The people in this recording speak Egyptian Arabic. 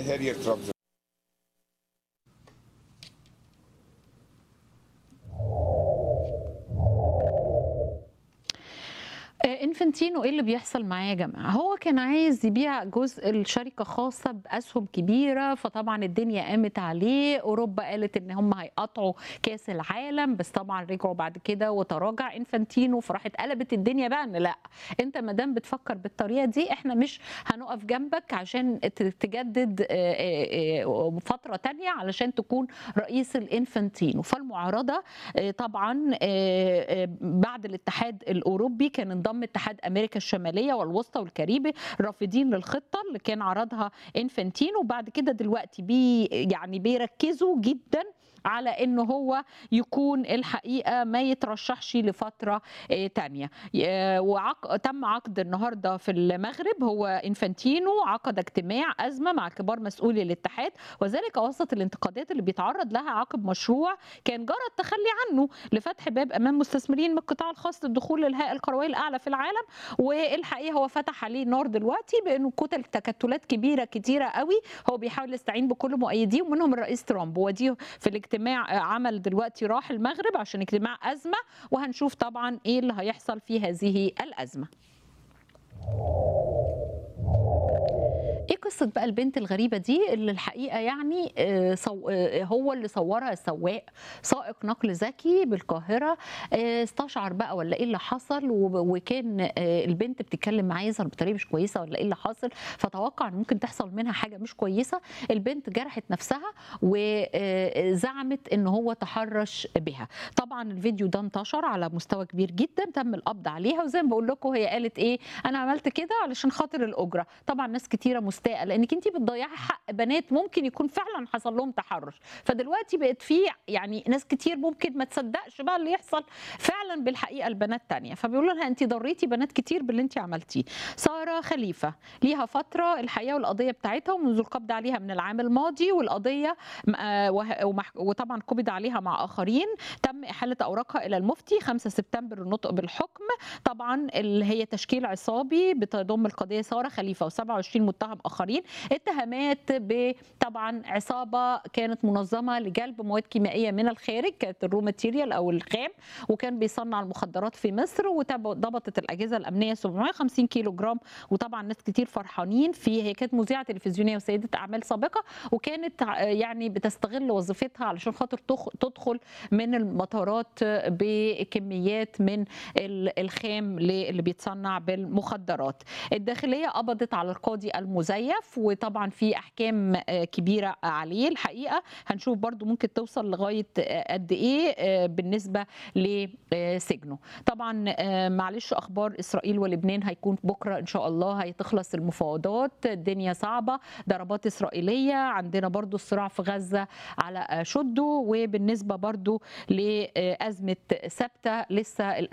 Harrier Trabzon. آه، انفنتينو ايه اللي بيحصل معاه يا جماعه هو كان عايز يبيع جزء الشركه خاصه باسهم كبيره فطبعا الدنيا قامت عليه اوروبا قالت ان هم هيقطعوا كاس العالم بس طبعا رجعوا بعد كده وتراجع انفنتينو فراحت قلبت الدنيا بقى ان لا انت ما دام بتفكر بالطريقه دي احنا مش هنقف جنبك عشان ت- تجدد آه، آه، آه، فتره تانية علشان تكون رئيس الانفنتينو فالمعارضه آه، طبعا آه، آه، بعد الاتحاد الاوروبي كان انضم اتحاد امريكا الشماليه والوسطى والكاريبي رافضين للخطه اللي كان عرضها انفنتينو وبعد كده دلوقتي بي يعني بيركزوا جدا على انه هو يكون الحقيقه ما يترشحش لفتره آه، تانية آه، وعق... تم عقد النهارده في المغرب هو انفانتينو عقد اجتماع ازمه مع كبار مسؤولي الاتحاد وذلك وسط الانتقادات اللي بيتعرض لها عقب مشروع كان جرى التخلي عنه لفتح باب امام مستثمرين من القطاع الخاص للدخول للهيئه القرويه الاعلى في العالم والحقيقه هو فتح عليه نار دلوقتي بانه كتل تكتلات كبيره كتيره قوي هو بيحاول يستعين بكل مؤيديه ومنهم الرئيس ترامب ودي في الاجتماع آه، عمل دلوقتي راح المغرب عشان اجتماع ازمه وهنشوف طبعا ايه اللي هيحصل في هذه الازمه ايه قصه بقى البنت الغريبه دي اللي الحقيقه يعني آه، صو... آه، هو اللي صورها السواق سائق نقل ذكي بالقاهره آه، استشعر بقى ولا ايه اللي حصل و- وكان آه، البنت بتتكلم معاه يظهر بطريقه مش كويسه ولا ايه اللي حاصل فتوقع ان ممكن تحصل منها حاجه مش كويسه البنت جرحت نفسها وزعمت ان هو تحرش بها طبعا الفيديو ده انتشر على مستوى كبير جدا تم القبض عليها وزي ما بقول لكم هي قالت ايه انا عملت كده علشان خاطر الاجره طبعا ناس كتيره مستاءه لانك انت بتضيعي حق بنات ممكن يكون فعلا حصل لهم تحرش فدلوقتي بقت في يعني ناس كتير ممكن ما تصدقش بقى اللي يحصل فعلا بالحقيقه البنات تانية فبيقولوا لها انت ضريتي بنات كتير باللي انت عملتيه ساره خليفه ليها فتره الحقيقه والقضيه بتاعتها ومنذ القبض عليها من العام الماضي والقضيه م- آه وه- ومح- وطبعا قبض عليها مع اخرين تم احاله اوراقها الى المفتي 5 سبتمبر النطق بالحكم طبعا اللي هي تشكيل عصابي بتضم القضيه ساره خليفه و27 متهم اخرين اتهامات بطبعا عصابه كانت منظمه لجلب مواد كيميائيه من الخارج كانت الرو ماتيريال او الخام وكان بيصنع المخدرات في مصر وضبطت الاجهزه الامنيه 750 كيلو جرام وطبعا ناس كتير فرحانين في هي كانت مذيعه تلفزيونيه وسيده اعمال سابقه وكانت ع- يعني بتستغل وظيفتها علشان خاطر تخ- تدخل من المطارات بكميات من ال- الخام ل- اللي بيتصنع بالمخدرات الداخليه قبضت على القاضي المزيف وطبعا في احكام آه، كبيره عليه الحقيقه هنشوف برضو ممكن توصل لغايه آه، قد ايه آه، بالنسبه لسجنه طبعا آه، معلش اخبار اسرائيل ولبنان هيكون بكره ان شاء الله هتخلص المفاوضات الدنيا صعبه ضربات اسرائيليه عندنا برضو الصراع في غزه على آه، شده وبالنسبه برضو لازمه ثابته لسه